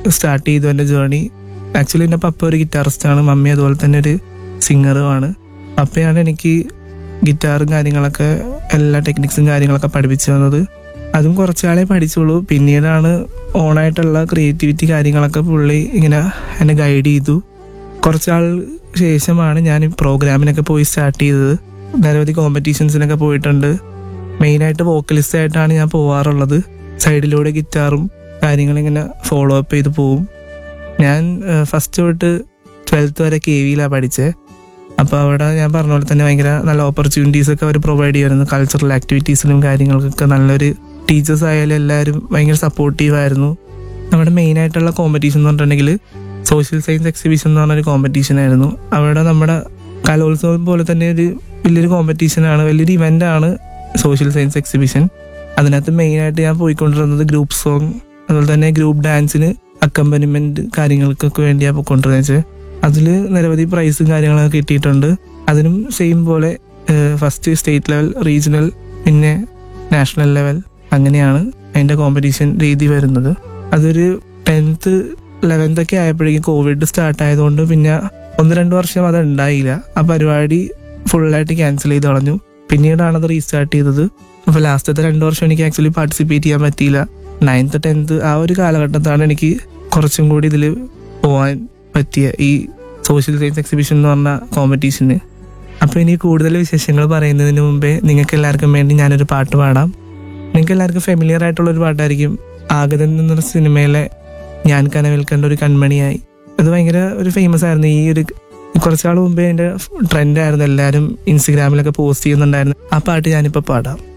start ചെയ്തു എൻ്റെ journey actually എൻ്റെ പപ്പ ഒരു ഗിറ്റാറിസ്റ്റാണ് മമ്മി അതുപോലെ തന്നെ ഒരു സിംഗറുമാണ് പപ്പയാണ് എനിക്ക് ഗിറ്റാറും കാര്യങ്ങളൊക്കെ എല്ലാ ടെക്നിക്സും കാര്യങ്ങളൊക്കെ പഠിപ്പിച്ചു തന്നത് അതും കുറച്ചാളെ പഠിച്ചുള്ളൂ പിന്നീടാണ് ഓണായിട്ടുള്ള ക്രിയേറ്റിവിറ്റി കാര്യങ്ങളൊക്കെ പുള്ളി ഇങ്ങനെ എന്നെ ഗൈഡ് ചെയ്തു കുറച്ചാൾ ശേഷമാണ് ഞാൻ ഈ പ്രോഗ്രാമിനൊക്കെ പോയി സ്റ്റാർട്ട് ചെയ്തത് നിരവധി കോമ്പറ്റീഷൻസിനൊക്കെ പോയിട്ടുണ്ട് മെയിനായിട്ട് വോക്കലിസ്റ്റ് ആയിട്ടാണ് ഞാൻ പോവാറുള്ളത് സൈഡിലൂടെ ഗിറ്റാറും കാര്യങ്ങളിങ്ങനെ ഫോളോ അപ്പ് ചെയ്ത് പോവും ഞാൻ ഫസ്റ്റ് തൊട്ട് ട്വൽത്ത് വരെ കെ വിയിലാണ് പഠിച്ചത് അപ്പോൾ അവിടെ ഞാൻ പറഞ്ഞ പോലെ തന്നെ ഭയങ്കര നല്ല ഓപ്പർച്യൂണിറ്റീസ് ഒക്കെ അവർ പ്രൊവൈഡ് ചെയ്യുമായിരുന്നു കൾച്ചറൽ ആക്ടിവിറ്റീസിനും കാര്യങ്ങൾക്കൊക്കെ നല്ലൊരു ടീച്ചേഴ്സ് ആയാലും എല്ലാവരും ഭയങ്കര സപ്പോർട്ടീവ് ആയിരുന്നു നമ്മുടെ മെയിൻ ആയിട്ടുള്ള കോമ്പറ്റീഷൻ എന്ന് പറഞ്ഞിട്ടുണ്ടെങ്കിൽ സോഷ്യൽ സയൻസ് എക്സിബിഷൻ എന്ന് പറഞ്ഞൊരു കോമ്പറ്റീഷൻ ആയിരുന്നു അവിടെ നമ്മുടെ കലോത്സവം പോലെ തന്നെ ഒരു വലിയൊരു കോമ്പറ്റീഷനാണ് വലിയൊരു ഇവൻ്റ് ആണ് സോഷ്യൽ സയൻസ് എക്സിബിഷൻ അതിനകത്ത് മെയിനായിട്ട് ഞാൻ പോയിക്കൊണ്ടിരുന്നത് ഗ്രൂപ്പ് സോങ് അതുപോലെ തന്നെ ഗ്രൂപ്പ് ഡാൻസിന് അക്കമ്പനിമെന്റ് കാര്യങ്ങൾക്കൊക്കെ വേണ്ടിയാണ് പോയിക്കൊണ്ടിരുന്നത് അതിൽ നിരവധി പ്രൈസും കാര്യങ്ങളൊക്കെ കിട്ടിയിട്ടുണ്ട് അതിനും സെയിം പോലെ ഫസ്റ്റ് സ്റ്റേറ്റ് ലെവൽ റീജിയണൽ പിന്നെ നാഷണൽ ലെവൽ അങ്ങനെയാണ് അതിൻ്റെ കോമ്പറ്റീഷൻ രീതി വരുന്നത് അതൊരു ടെൻത്ത് ലെവൻത്ത് ഒക്കെ ആയപ്പോഴേക്കും കോവിഡ് സ്റ്റാർട്ട് ആയതുകൊണ്ട് പിന്നെ ഒന്ന് രണ്ട് വർഷം അത് ഉണ്ടായില്ല ആ പരിപാടി ഫുള്ളായിട്ട് ക്യാൻസൽ ചെയ്ത് കളഞ്ഞു പിന്നീടാണ് അത് റീസ്റ്റാർട്ട് ചെയ്തത് അപ്പോൾ ലാസ്റ്റത്തെ രണ്ട് വർഷം എനിക്ക് ആക്ച്വലി പാർട്ടിസിപ്പേറ്റ് ചെയ്യാൻ പറ്റിയില്ല നയൻത്ത് ടെൻത്ത് ആ ഒരു കാലഘട്ടത്താണ് എനിക്ക് കുറച്ചും കൂടി ഇതിൽ പോകാൻ പറ്റിയ ഈ സോഷ്യൽ സയൻസ് എക്സിബിഷൻ എന്ന് പറഞ്ഞ കോമ്പറ്റീഷന് അപ്പോൾ ഇനി കൂടുതൽ വിശേഷങ്ങൾ പറയുന്നതിന് മുമ്പേ നിങ്ങൾക്ക് എല്ലാവർക്കും വേണ്ടി ഞാനൊരു പാട്ട് പാടാം നിങ്ങൾക്ക് എല്ലാവർക്കും ഫെമിലിയർ ആയിട്ടുള്ള ഒരു പാട്ടായിരിക്കും ആഗതൻ എന്നൊരു സിനിമയിലെ ഞാൻ കനവിൽ കണ്ട ഒരു കൺമണിയായി അത് ഭയങ്കര ഒരു ഫേമസ് ആയിരുന്നു ഈ ഒരു കുറച്ചാൾ മുമ്പേ അതിന്റെ ട്രെൻഡ് ആയിരുന്നു എല്ലാവരും ഇൻസ്റ്റഗ്രാമിലൊക്കെ പോസ്റ്റ് ചെയ്യുന്നുണ്ടായിരുന്നു ആ പാട്ട് ഞാനിപ്പോൾ പാടാം